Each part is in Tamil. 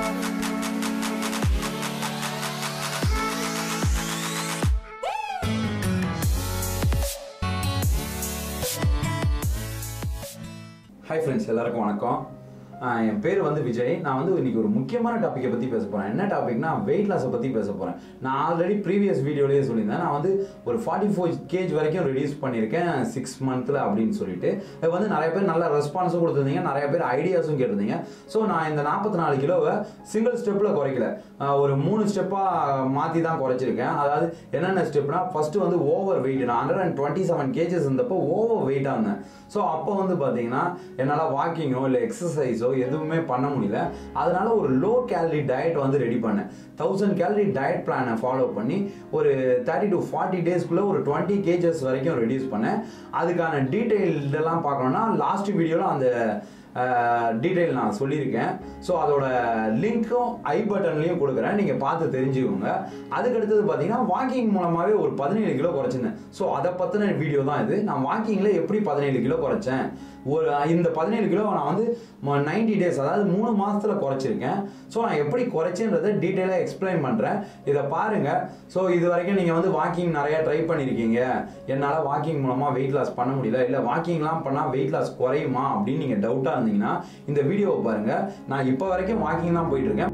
ஹாய் ஃப்ரெண்ட்ஸ் எல்லாருக்கும் வணக்கம் ஆஹ் என் பேர் வந்து விஜய் நான் வந்து இன்னைக்கு ஒரு முக்கியமான டாப்பிக்கை பற்றி பேச போகிறேன் என்ன டாபிக்னா வெயிட் லாஸை பற்றி பேச போகிறேன் நான் ஆல்ரெடி ப்ரீவியஸ் வீடியோலேயே சொல்லியிருந்தேன் நான் வந்து ஒரு ஃபார்ட்டி ஃபோர் கேஜ் வரைக்கும் ரெடியூஸ் பண்ணியிருக்கேன் சிக்ஸ் மந்த்தில் அப்படின்னு சொல்லிட்டு அது வந்து நிறைய பேர் நல்ல ரெஸ்பான்ஸும் கொடுத்துருந்தீங்க நிறைய பேர் ஐடியாஸும் கேட்டிருந்தீங்க ஸோ நான் இந்த நாற்பத்தி நாலு கிலோவை சிங்கிள் ஸ்டெப்பில் குறைக்கல ஆஹ் ஒரு மூணு ஸ்டெப்பாக மாற்றி தான் குறைச்சிருக்கேன் அதாவது என்னென்ன ஸ்டெப்னா ஃபஸ்ட்டு வந்து ஓவர் வெயிட் நான் hundred and twenty seven kgs இருந்தப்போ ஓவர் வெயிட்டாக இருந்தேன் ஸோ அப்போ வந்து பார்த்தீங்கன்னா என்னால் வாக்கிங்கோ இல்லை எக்ஸசைஸோ எதுவுமே பண்ண முடியல அதனால ஒரு லோ கேலரி டயட் வந்து ரெடி பண்ணேன் தௌசண்ட் கேலரி டயட் பிளானை ஃபாலோ பண்ணி ஒரு தேர்ட்டி டு ஃபார்ட்டி டேஸ்க்குள்ளே ஒரு டுவெண்ட்டி கேஜஸ் வரைக்கும் ரெடியூஸ் பண்ணேன் அதுக்கான டீட்டெயில்டெல்லாம் பார்க்கணுன்னா லாஸ்ட் வீடியோவில் அந்த டீட்டெயில் நான் சொல்லியிருக்கேன் ஸோ அதோட லிங்க்கும் ஐ பட்டன்லையும் கொடுக்குறேன் நீங்கள் பார்த்து தெரிஞ்சுக்கோங்க அதுக்கு அடுத்தது பார்த்தீங்கன்னா வாக்கிங் மூலமாகவே ஒரு பதினேழு கிலோ குறைச்சிருந்தேன் ஸோ அதை பற்றின வீடியோ தான் இது நான் வாக்கிங்கில் எப்படி பதினேழு கிலோ குறைச்சேன் ஒரு இந்த பதினேழு கிலோ நான் வந்து நைன்டி டேஸ் அதாவது மூணு மாதத்தில் குறைச்சிருக்கேன் ஸோ நான் எப்படி குறைச்சேன்றதை டீட்டெயிலாக எக்ஸ்பிளைன் பண்ணுறேன் இதை பாருங்கள் ஸோ இது வரைக்கும் நீங்கள் வந்து வாக்கிங் நிறையா ட்ரை பண்ணியிருக்கீங்க என்னால் வாக்கிங் மூலமாக வெயிட் லாஸ் பண்ண முடியல இல்லை வாக்கிங்லாம் பண்ணால் வெயிட் லாஸ் குறையுமா அப்படின்னு நீங்கள் டவுட்டாக இருந்தீங்கன்னா இந்த வீடியோவை பாருங்கள் நான் இப்போ வரைக்கும் வாக்கிங் தான் போயிட்டு இருக்கேன்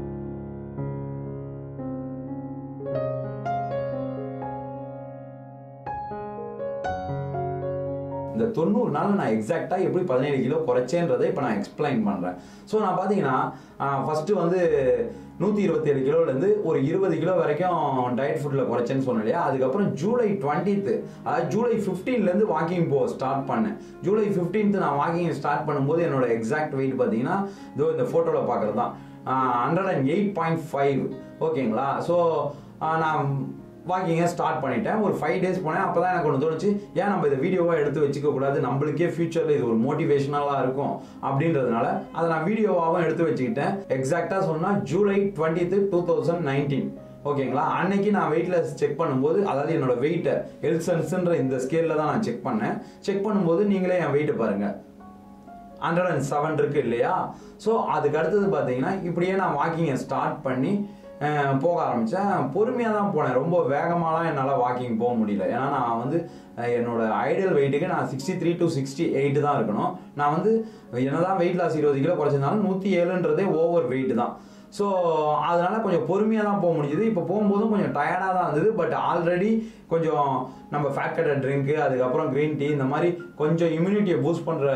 இந்த தொண்ணூறு நாள் நான் எக்ஸாக்டாக எப்படி பதினேழு கிலோ குறைச்சேன்றதை இப்போ நான் எக்ஸ்பிளைன் பண்ணுறேன் ஸோ நான் பார்த்தீங்கன்னா ஃபஸ்ட்டு வந்து நூற்றி இருபத்தேழு கிலோலேருந்து ஒரு இருபது கிலோ வரைக்கும் டயட் ஃபுட்டில் குறைச்சேன்னு சொன்னேன் இல்லையா அதுக்கப்புறம் ஜூலை டுவெண்ட்டீத்து அதாவது ஜூலை ஃபிஃப்டீன்லேருந்து வாக்கிங் போ ஸ்டார்ட் பண்ணேன் ஜூலை ஃபிஃப்டீன்த்து நான் வாக்கிங் ஸ்டார்ட் பண்ணும்போது என்னோட எக்ஸாக்ட் வெயிட் பார்த்தீங்கன்னா இதோ இந்த ஃபோட்டோவில் பார்க்குறது தான் hundred and eight point five ஓகேங்களா ஸோ நான் வாக்கிங்கை ஸ்டார்ட் பண்ணிட்டேன் ஒரு ஃபைவ் டேஸ் போனேன் அப்போ தான் எனக்கு ஒன்று தோணுச்சு ஏன் நம்ம இதை வீடியோவாக எடுத்து வச்சுக்க கூடாது நம்மளுக்கே ஃபியூச்சரில் இது ஒரு மோட்டிவேஷனலாக இருக்கும் அப்படின்றதுனால அதை நான் வீடியோவாகவும் எடுத்து வச்சுக்கிட்டேன் எக்ஸாக்டாக சொன்னால் July twenty two thousand nineteen ஓகேங்களா அன்னைக்கு நான் வெயிட்லெஸ் செக் பண்ணும்போது அதாவது என்னோட வெயிட்டை எல்சன்ஸ்ன்ற இந்த ஸ்கேலில் தான் நான் செக் பண்ணேன் செக் பண்ணும்போது நீங்களே என் வெயிட்டை பாருங்கள் ஹண்ட்ரட் அண்ட் செவன் இருக்கு இல்லையா ஸோ அதுக்கு அடுத்தது பார்த்தீங்கன்னா இப்படியே நான் வாக்கிங்கை ஸ்டார்ட் பண்ணி போக ஆரம்பித்தேன் பொறுமையாக தான் போனேன் ரொம்ப வேகமாலாம் என்னால் வாக்கிங் போக முடியல ஏன்னா நான் வந்து என்னோட ஐடியல் வெயிட்டுக்கு நான் sixty three to sixty eight தான் இருக்கணும் நான் வந்து என்னதான் வெயிட் லாஸ் இருபது கிலோ குறைச்சிருந்தாலும் நூற்றி ஏழுன்றதே ஓவர் வெயிட் தான் ஸோ அதனால கொஞ்சம் பொறுமையாக தான் போக முடியுது இப்போ போகும்போதும் கொஞ்சம் டயர்டாக தான் இருந்தது பட் ஆல்ரெடி கொஞ்சம் நம்ம ஃபேட் கட்டர் ட்ரிங்க்கு அதுக்கப்புறம் க்ரீன் டீ இந்த மாதிரி கொஞ்சம் இம்யூனிட்டியை பூஸ்ட் பண்ணுற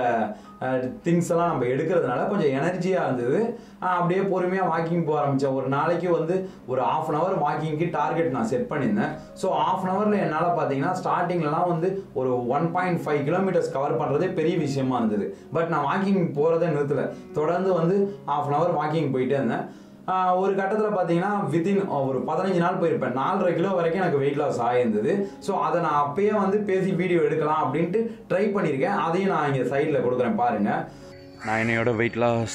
திங்ஸ் எல்லாம் நம்ம எடுக்கிறதுனால கொஞ்சம் எனர்ஜியாக இருந்தது அப்படியே பொறுமையாக வாக்கிங் போக ஆரம்பித்தேன் ஒரு நாளைக்கு வந்து ஒரு ஆஃப் அன் ஹவர் வாக்கிங்க்கு டார்கெட் நான் செட் பண்ணியிருந்தேன் ஸோ ஆஃப் அன் ஹவரில் என்னால் பார்த்தீங்கன்னா ஸ்டார்டிங்லலாம் வந்து ஒரு one point five kilometers cover பண்ணுறதே பெரிய விஷயமா இருந்தது பட் நான் வாக்கிங் போகிறதே நிறுத்தலை தொடர்ந்து வந்து ஆஃப் அன் ஹவர் வாக்கிங் போயிட்டே இருந்தேன் ஒரு கட்டத்தில் பார்த்தீங்கன்னா வித்தின் ஒரு பதினஞ்சு நாள் போயிருப்பேன் நாலரை கிலோ வரைக்கும் எனக்கு வெயிட் லாஸ் ஆகியிருந்தது ஸோ அதை நான் அப்பயே வந்து பேசி வீடியோ எடுக்கலாம் அப்படின்ட்டு ட்ரை பண்ணியிருக்கேன் அதையும் நான் இங்கே சைடில் கொடுக்குறேன் பாருங்கள் நான் என்னையோட வெயிட் லாஸ்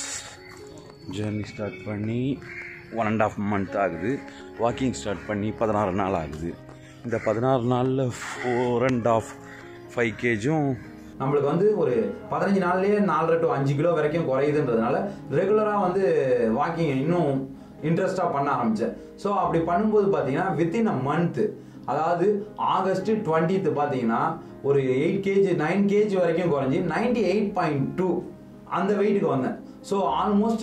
ஜேர்னி ஸ்டார்ட் பண்ணி ஒன் அண்ட் ஆஃப் மந்த் ஆகுது வாக்கிங் ஸ்டார்ட் பண்ணி பதினாறு நாள் ஆகுது இந்த பதினாறு நாளில் ஃபோர் அண்ட் ஆஃப் ஃபைவ் கேஜும் நம்மளுக்கு வந்து ஒரு பதினஞ்சு நாள்லயே நாலரை டு அஞ்சு கிலோ வரைக்கும் குறையுதுன்றதுனால ரெகுலராக வந்து வாக்கிங் இன்னும் இன்ட்ரெஸ்டாக பண்ண ஆரம்பித்தேன் ஸோ அப்படி பண்ணும்போது பார்த்தீங்கன்னா வித்தின் அ மந்த்து அதாவது ஆகஸ்ட் டுவெண்ட்டித்து பார்த்தீங்கன்னா ஒரு எயிட் கேஜி நைன் கேஜி வரைக்கும் குறைஞ்சி நைன்டி எயிட் பாயிண்ட் டூ அந்த வெயிட்டுக்கு வந்தேன் so almost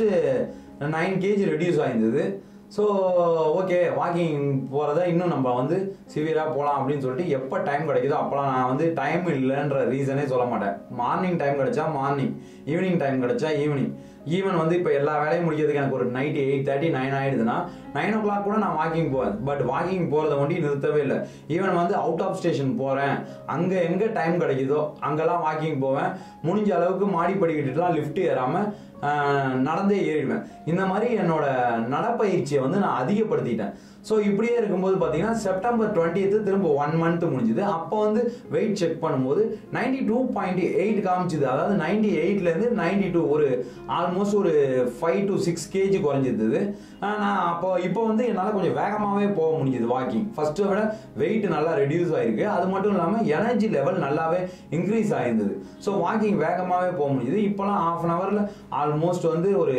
nine KG reduce ஆயிருந்தது ஸோ ஓகே வாக்கிங் போகிறத இன்னும் நம்ம வந்து சிவியராக போகலாம் அப்படின்னு சொல்லிட்டு எப்போ டைம் கிடைக்குதோ அப்போலாம் நான் வந்து டைம் இல்லைன்ற ரீசனே சொல்ல மாட்டேன் மார்னிங் டைம் கிடைச்சா மார்னிங் ஈவினிங் டைம் கிடைச்சா ஈவினிங் ஈவன் வந்து இப்போ எல்லா வேலையும் முடிக்கிறதுக்கு எனக்கு ஒரு நைட்டு எயிட் தேர்ட்டி நைன் ஆயிடுதுன்னா நைன் ஓ கிளாக் கூட நான் வாக்கிங் போவேன் பட் வாக்கிங் போகிறத ஒண்டி நிறுத்தவே இல்லை ஈவன் வந்து அவுட் ஆஃப் ஸ்டேஷன் போகிறேன் அங்கே எங்கே டைம் கிடைக்குதோ அங்கெல்லாம் வாக்கிங் போவேன் முடிஞ்ச அளவுக்கு மாடி படிக்கிட்டுலாம் லிஃப்ட் ஏறாமல் நடந்தே ஏறிடுவேன் இந்த மாதிரி என்னோட நடப்பயிற்சியை வந்து நான் அதிகப்படுத்திட்டேன் ஸோ இப்படியே இருக்கும்போது பார்த்தீங்கன்னா செப்டம்பர் டுவெண்ட்டியத்து திரும்ப ஒன் மந்த் முடிஞ்சுது அப்போ வந்து வெயிட் செக் பண்ணும்போது நைன்டி டூ பாயிண்ட் எயிட் காமிச்சுது அதாவது நைன்டி எயிட்லேருந்து நைன்டி டூ ஒரு ஆல்மோஸ்ட் ஒரு ஃபைவ் டு சிக்ஸ் கேஜி குறைஞ்சிருந்தது நான் அப்போ இப்போ வந்து என்னால் கொஞ்சம் வேகமாகவே போக முடிஞ்சுது வாக்கிங் ஃபர்ஸ்ட்டை விட வெயிட் நல்லா ரெடியூஸ் ஆயிருக்கு அது மட்டும் இல்லாமல் எனர்ஜி லெவல் நல்லாவே இன்க்ரீஸ் ஆயிருந்தது ஸோ வாக்கிங் வேகமாகவே போக முடியுது இப்போலாம் ஆஃப் அன் ஹவரில் ஆல்மோஸ்ட் வந்து ஒரு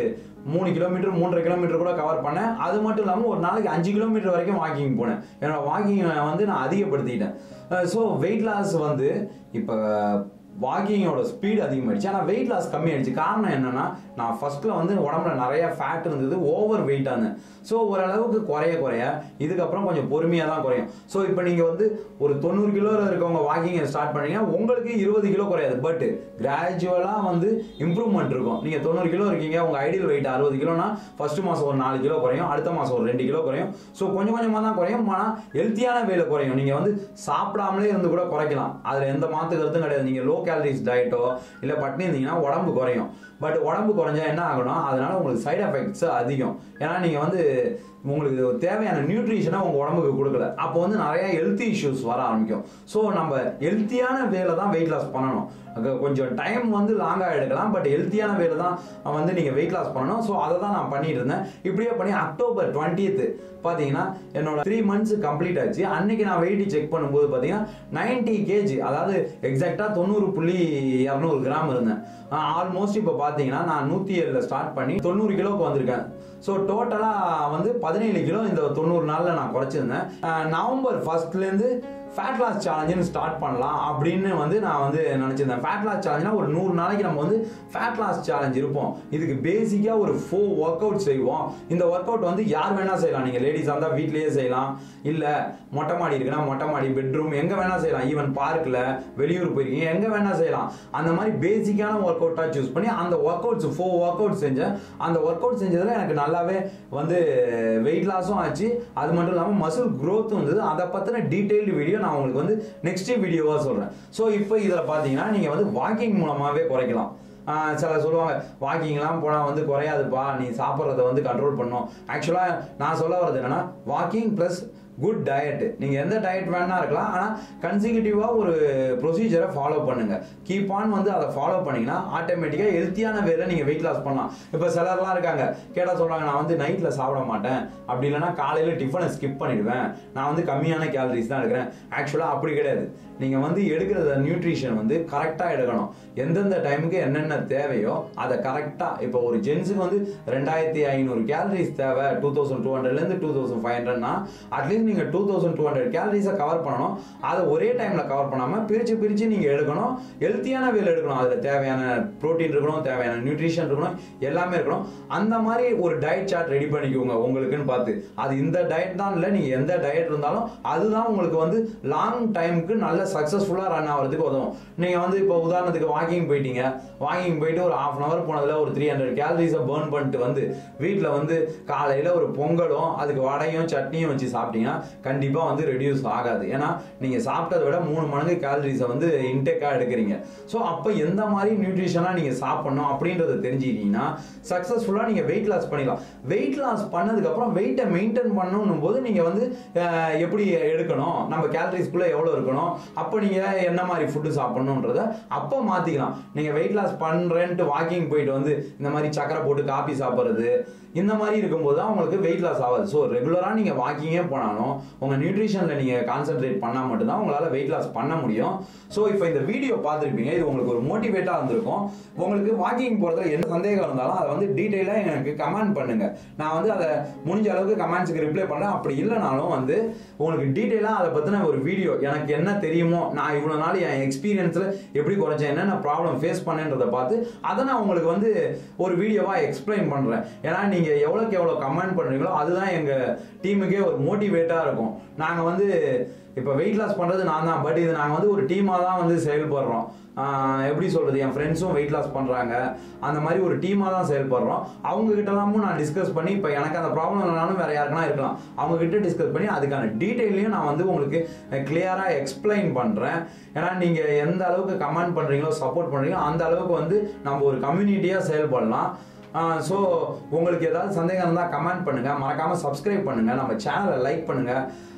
மூணு கிலோமீட்டர் மூன்றரை கிலோமீட்டர் கூட கவர் பண்ணேன் அது மட்டும் இல்லாமல் ஒரு நாளைக்கு அஞ்சு கிலோமீட்டர் வரைக்கும் வாக்கிங் போனேன் என்னோட வாக்கிங் வந்து நான் அதிகப்படுத்திட்டேன் ஸோ வெயிட் லாஸ் வந்து இப்போ வாக்கிங்கோட ஸ்பீடு அதிகமாயிடுச்சு ஆனால் வெயிட் லாஸ் கம்மியாயிடுச்சு காரணம் என்னன்னா நான் ஃபர்ஸ்ட்ல வந்து உடம்புல நிறைய ஃபேட் இருந்தது ஓவர் வெயிட்டாக இருந்தேன் ஸோ ஓரளவுக்கு குறைய குறைய இதுக்கப்புறம் கொஞ்சம் பொறுமையாக தான் குறையும் ஸோ இப்போ நீங்கள் வந்து ஒரு தொண்ணூறு கிலோவில் இருக்கவங்க வாக்கிங்கை ஸ்டார்ட் பண்ணீங்கன்னா உங்களுக்கு இருபது கிலோ குறையாது பட் கிராஜுவலாக வந்து இம்ப்ரூவ்மெண்ட் இருக்கும் நீங்கள் தொண்ணூறு கிலோ இருக்கீங்க உங்கள் ஐடியல் வெயிட் அறுபது கிலோனா ஃபர்ஸ்ட் மாதம் ஒரு நாலு கிலோ குறையும் அடுத்த மாதம் ஒரு ரெண்டு கிலோ குறையும் ஸோ கொஞ்சம் கொஞ்சமாக தான் குறையும் ஆனால் ஹெல்த்தியான வேலை குறையும் நீங்கள் வந்து சாப்பிடாமலே இருந்து கூட குறைக்கலாம் அதில் எந்த மாற்று கருத்தும் கிடையாது நீங்கள் லோ கேலரிஸ் டயட்டோ இல்லை பட்னி இருந்தீங்கன்னா உடம்பு குறையும் பட் உடம்பு குறைஞ்சா என்ன ஆகணும் அதனால உங்களுக்கு சைடு எஃபெக்ட்ஸ் அதிகம் ஏன்னா நீங்கள் வந்து உங்களுக்கு தேவையான நியூட்ரிஷனை உங்கள் உடம்புக்கு கொடுக்கல அப்போ வந்து நிறைய ஹெல்த் இஷ்யூஸ் வர ஆரம்பிக்கும் ஸோ நம்ம ஹெல்த்தியான வேலை தான் வெயிட் லாஸ் பண்ணணும் அங்க கொஞ்சம் டைம் வந்து லாங்காக எடுக்கலாம் பட் ஹெல்த்தியான வேலை தான் வந்து நீங்கள் வெயிட் லாஸ் பண்ணணும் ஸோ அதை தான் நான் பண்ணிட்டு இருந்தேன் இப்படியே பண்ணி அக்டோபர் டுவெண்ட்டியத்து பார்த்தீங்கன்னா என்னோட த்ரீ மந்த்ஸ் கம்ப்ளீட் ஆச்சு அன்னைக்கு நான் வெயிட் செக் பண்ணும்போது பார்த்தீங்கன்னா நைன்டி கேஜி அதாவது எக்ஸாக்டாக தொண்ணூறு புள்ளி இரநூறு கிராம் இருந்தேன் ஆல்மோஸ்ட் இப்போ பார்த்தீங்கன்னா நான் நூற்றி ஏழில் ஸ்டார்ட் பண்ணி தொண்ணூறு கிலோவுக்கு வந்திருக்கேன் ஸோ டோட்டலாக வந்து பதினேழு கிலோ இந்த தொண்ணூறு நாளில் நான் குறைச்சிருந்தேன் அஹ் நவம்பர் ஃபர்ஸ்ட்லேருந்து ஃபேட் லாஸ் சேலஞ்சுன்னு ஸ்டார்ட் பண்ணலாம் அப்படின்னு வந்து நான் வந்து நினச்சிருந்தேன் ஃபேட் லாஸ் சேலஞ்சுனா ஒரு நூறு நாளைக்கு நம்ம வந்து ஃபேட் லாஸ் சேலஞ்ச் இருப்போம் இதுக்கு பேசிக்காக ஒரு ஃபோர் ஒர்க் அவுட் செய்வோம் இந்த ஒர்க் அவுட் வந்து யார் வேணால் செய்யலாம் நீங்கள் லேடிஸாக இருந்தால் வீட்லேயே செய்யலாம் இல்லை மொட்டை மாடி இருக்குன்னா மொட்டை மாடி பெட்ரூம் எங்கே வேணால் செய்யலாம் ஈவன் பார்க்கில் வெளியூர் போயிருக்கீங்க எங்கே வேணால் செய்யலாம் அந்த மாதிரி பேசிக்கான ஒர்க் அவுட்டாக சூஸ் பண்ணி அந்த workouts four workout செஞ்சேன் அந்த ஒர்க் அவுட் செஞ்சதில் எனக்கு நல்லாவே வந்து வெயிட் லாஸும் ஆச்சு அது மட்டும் இல்லாமல் மசில் க்ரோத்தும் இருந்தது அதை பற்றின டீட்டெயில்டு வீடியோ நான் உங்களுக்கு வந்து நெக்ஸ்ட் வீடியோவாக சொல்கிறேன் ஸோ இப்போ இதில் பார்த்தீங்கன்னா நீங்கள் வந்து வாக்கிங் மூலமாகவே குறைக்கலாம் ஆஹ் சில சொல்லுவாங்க வாக்கிங்லாம் போனால் வந்து குறையாதுப்பா நீ சாப்பிட்றத வந்து கண்ட்ரோல் பண்ணும் ஆக்சுவலாக நான் சொல்ல வர்றது என்னன்னா வாக்கிங் ப்ளஸ் குட் டயட் நீங்கள் எந்த டயட் வேணா இருக்கலாம் ஆனால் கன்சிக்யூட்டிவாக ஒரு ப்ரொசீஜரை ஃபாலோ பண்ணுங்க கீப் ஆன் வந்து அதை ஃபாலோ பண்ணீங்கன்னா ஆட்டோமேட்டிக்காக ஹெல்த்தியான வேலை நீங்கள் வெயிட் லாஸ் பண்ணலாம் இப்போ சிலர்லாம் இருக்காங்க கேட்டால் சொல்கிறாங்க நான் வந்து நைட்டில் சாப்பிட மாட்டேன் அப்படி இல்லைன்னா காலையில் டிஃபனை ஸ்கிப் பண்ணிடுவேன் நான் வந்து கம்மியான கேலரிஸ் தான் எடுக்கிறேன் ஆக்சுவலாக அப்படி கிடையாது நீங்கள் வந்து எடுக்கிறத நியூட்ரிஷன் வந்து கரெக்டாக எடுக்கணும் எந்தெந்த டைமுக்கு என்னென்ன தேவையோ அதை கரெக்டாக இப்போ ஒரு ஜென்ஸுக்கு வந்து ரெண்டாயிரத்தி ஐநூறு கேலரிஸ் தேவை டூ தௌசண்ட் டூ ஹண்ட்ரட்லேருந்து டூ தௌசண்ட் ஃபைவ் ஹண்ட்ரட்னா அட்லீஸ்ட் நீங்கள் டூ தௌசண்ட் டூ ஹண்ட்ரட் கேலரிஸை கவர் பண்ணணும் அதை ஒரே டைமில் கவர் பண்ணாமல் பிரித்து பிரித்து நீங்கள் எடுக்கணும் ஹெல்த்தியான வேலை எடுக்கணும் அதில் தேவையான ப்ரோட்டீன் இருக்கணும் தேவையான நியூட்ரிஷன் இருக்கணும் எல்லாமே இருக்கணும் அந்த மாதிரி ஒரு டயட் சார்ட் ரெடி பண்ணிக்கோங்க உங்களுக்குன்னு பார்த்து அது இந்த டயட் தான் இல்லை நீங்கள் எந்த டயட் இருந்தாலும் அதுதான் உங்களுக்கு வந்து லாங் டைமுக்கு நல்ல சக்ஸஸ்ஃபுல்லாக ரன் ஆகிறதுக்கு உதவும் நீங்கள் வந்து இப்போ உதாரணத்துக்கு வாக்கிங் போயிட்டீங்க வாக்கிங் போயிட்டு ஒரு ஹாஃப் அன் ஹவர் போனதில் ஒரு த்ரீ ஹண்ட்ரட் கேலரிஸை பேர்ன் பண்ணிட்டு வந்து வீட்டில் வந்து காலையில் ஒரு பொங்கலும் அதுக்கு வடையும் சட்னியும் வச்சு சாப்பிட்டீங்கன்னா கண்டிப்பாக வந்து ரெடியூஸ் ஆகாது ஏன்னா நீங்கள் சாப்பிட்டதை விட மூணு மடங்கு கேலரிஸை வந்து இன்டேக்காக எடுக்கிறீங்க ஸோ அப்போ எந்த மாதிரி நியூட்ரிஷனாக நீங்கள் சாப்பிடணும் அப்படின்றத தெரிஞ்சுக்கிட்டீங்கன்னா சக்ஸஸ்ஃபுல்லாக நீங்கள் வெயிட் லாஸ் பண்ணிடலாம் வெயிட் லாஸ் பண்ணதுக்கப்புறம் வெயிட்டை மெயின்டைன் பண்ணணும் போது நீங்கள் வந்து அஹ், எப்படி எடுக்கணும் நம்ம கேலரிஸ்குள்ளே எவ்வளோ இருக்கணும் அப்போ நீங்கள் என்ன மாதிரி ஃபுட்டு சாப்பிடணுன்றத அப்போ மாற்றிக்கலாம் நீங்கள் வெயிட் லாஸ் பண்ணுறேன்ட்டு வாக்கிங் போயிட்டு வந்து இந்த மாதிரி சக்கரை போட்டு காபி சாப்பிட்றது இந்த மாதிரி இருக்கும்போது தான் உங்களுக்கு வெயிட் லாஸ் ஆகாது ஸோ ரெகுலராக நீங்கள் வாக்கிங்கே போனாலும் உங்கள் நியூட்ரிஷனில் நீங்கள் கான்சென்ட்ரேட் பண்ணால் மட்டும்தான் உங்களால் வெயிட் லாஸ் பண்ண முடியும் ஸோ இப்போ இந்த வீடியோ பார்த்துருப்பீங்க இது உங்களுக்கு ஒரு மோட்டிவேட்டாக இருந்திருக்கும் உங்களுக்கு வாக்கிங் போகிறதுல என்ன சந்தேகம் இருந்தாலும் அதை வந்து டீட்டெயிலாக எனக்கு கமெண்ட் பண்ணுங்க நான் வந்து அதை முடிஞ்ச அளவுக்கு கமெண்ட்ஸுக்கு ரிப்ளை பண்ணுறேன் அப்படி இல்லைனாலும் வந்து உங்களுக்கு டீட்டெயிலாக அதை பற்றின ஒரு வீடியோ எனக்கு என்ன தெரியுமோ நான் இவ்வளோ நாள் என் எக்ஸ்பீரியன்ஸில் எப்படி குறைச்சேன் என்னென்ன ப்ராப்ளம் ஃபேஸ் பண்ணேன்றதை பார்த்து அதை நான் உங்களுக்கு வந்து ஒரு வீடியோவாக எக்ஸ்பிளைன் பண்ணுறேன் ஏன்னா நீங்கள் எவ்வளோக்கு எவ்வளோ கமெண்ட் பண்ணுறீங்களோ அதுதான் எங்கள் டீமுக்கே ஒரு மோட்டிவேட்டாக இருக்கும் நாங்கள் வந்து இப்போ வெயிட் லாஸ் பண்ணுறது நான் தான் பட் இது நாங்கள் வந்து ஒரு டீமாக தான் வந்து செயல்படுறோம் ஆஹ் எப்படி சொல்கிறது என் ஃப்ரெண்ட்ஸும் வெயிட் லாஸ் பண்ணுறாங்க அந்த மாதிரி ஒரு டீமாக தான் செயல்படுறோம் அவங்க கிட்டலாமும் நான் டிஸ்கஸ் பண்ணி இப்போ எனக்கு அந்த ப்ராப்ளம் இல்லைனாலும் வேற யாருக்குனா இருக்கலாம் அவங்க கிட்ட டிஸ்கஸ் பண்ணி அதுக்கான டீட்டெயிலையும் நான் வந்து உங்களுக்கு கிளியராக எக்ஸ்பிளைன் பண்ணுறேன் ஏன்னா நீங்கள் எந்த அளவுக்கு கமெண்ட் பண்ணுறீங்களோ சப்போர்ட் பண்ணுறீங்களோ அந்த அளவுக்கு வந்து நம்ம ஒரு கம்யூனிட்டியாக செயல்படலாம் ஸோ உங்களுக்கு ஏதாவது சந்தேகம் இருந்தால் கமெண்ட் பண்ணுங்கள் மறக்காமல் சப்ஸ்கிரைப் பண்ணுங்கள் நம்ம சேனலை லைக் பண்ணுங்கள்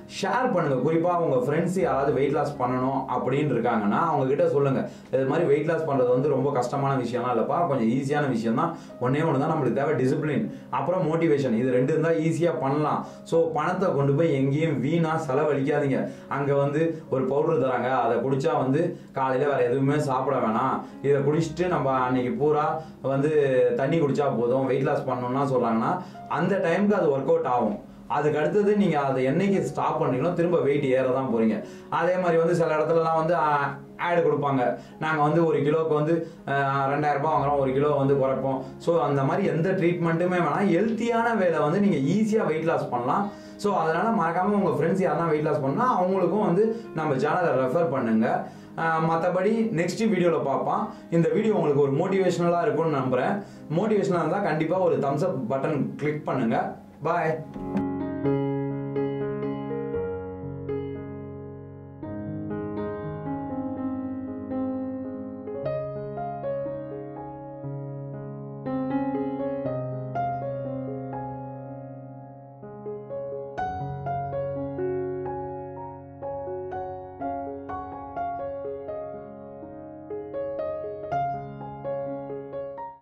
ஷேர் பண்ணுங்க குறிப்பா உங்க ஃப்ரெண்ட்ஸ் யாராவது வெயிட் லாஸ் பண்ணணும் அப்படின்னு இருக்காங்கன்னா அவங்க கிட்ட சொல்லுங்க இது மாதிரி வெயிட் லாஸ் பண்றது வந்து ரொம்ப கஷ்டமான விஷயம்லாம் இல்லப்பா கொஞ்சம் ஈஸியான விஷயம் தான் ஒன்னே ஒன்று தான் நம்மளுக்கு தேவை டிசிப்ளின் அப்புறம் மோட்டிவேஷன் இது ரெண்டு இருந்தால் ஈஸியா பண்ணலாம் ஸோ பணத்தை கொண்டு போய் எங்கேயும் வீணா செலவழிக்காதீங்க அங்க வந்து ஒரு பவுடர் தராங்க அதை குடிச்சா வந்து காலையில வேற எதுவுமே சாப்பிட வேணாம் இதை குடிச்சிட்டு நம்ம அன்னைக்கு பூரா வந்து தண்ணி குடிச்சா போதும் வெயிட் லாஸ் பண்ணணும்னா சொல்றாங்கன்னா அந்த டைமுக்கு அது ஒர்க் அவுட் ஆகும் அதுக்கு அடுத்தது நீங்க அதை என்னைக்கு ஸ்டாப் பண்றீங்களோ திரும்ப வெயிட் ஏற தான் போறீங்க அதே மாதிரி வந்து சில இடத்துலலாம் வந்து ஆடு கொடுப்பாங்க நாங்கள் வந்து ஒரு கிலோவுக்கு வந்து ஆஹ், ரெண்டாயிரம் ரூபாய் வாங்குறோம் ஒரு கிலோ வந்து குறைப்போம் ஸோ அந்த மாதிரி எந்த ட்ரீட்மெண்ட்டுமே வேணாம் ஹெல்த்தியான வேலை வந்து நீங்கள் ஈஸியாக வெயிட் லாஸ் பண்ணலாம் ஸோ அதனால மறக்காம உங்கள் ஃப்ரெண்ட்ஸ் யாரெல்லாம் வெயிட் லாஸ் பண்ணால் அவங்களுக்கும் வந்து நம்ம சேனலை ரெஃபர் பண்ணுங்க மற்றபடி நெக்ஸ்ட் வீடியோவில் பார்ப்பான் இந்த வீடியோ உங்களுக்கு ஒரு மோட்டிவேஷனலாக இருக்கும்னு நம்புகிறேன் மோட்டிவேஷனாக இருந்தால் கண்டிப்பாக ஒரு தம்ஸ் அப் பட்டன் கிளிக் பண்ணுங்க பாய்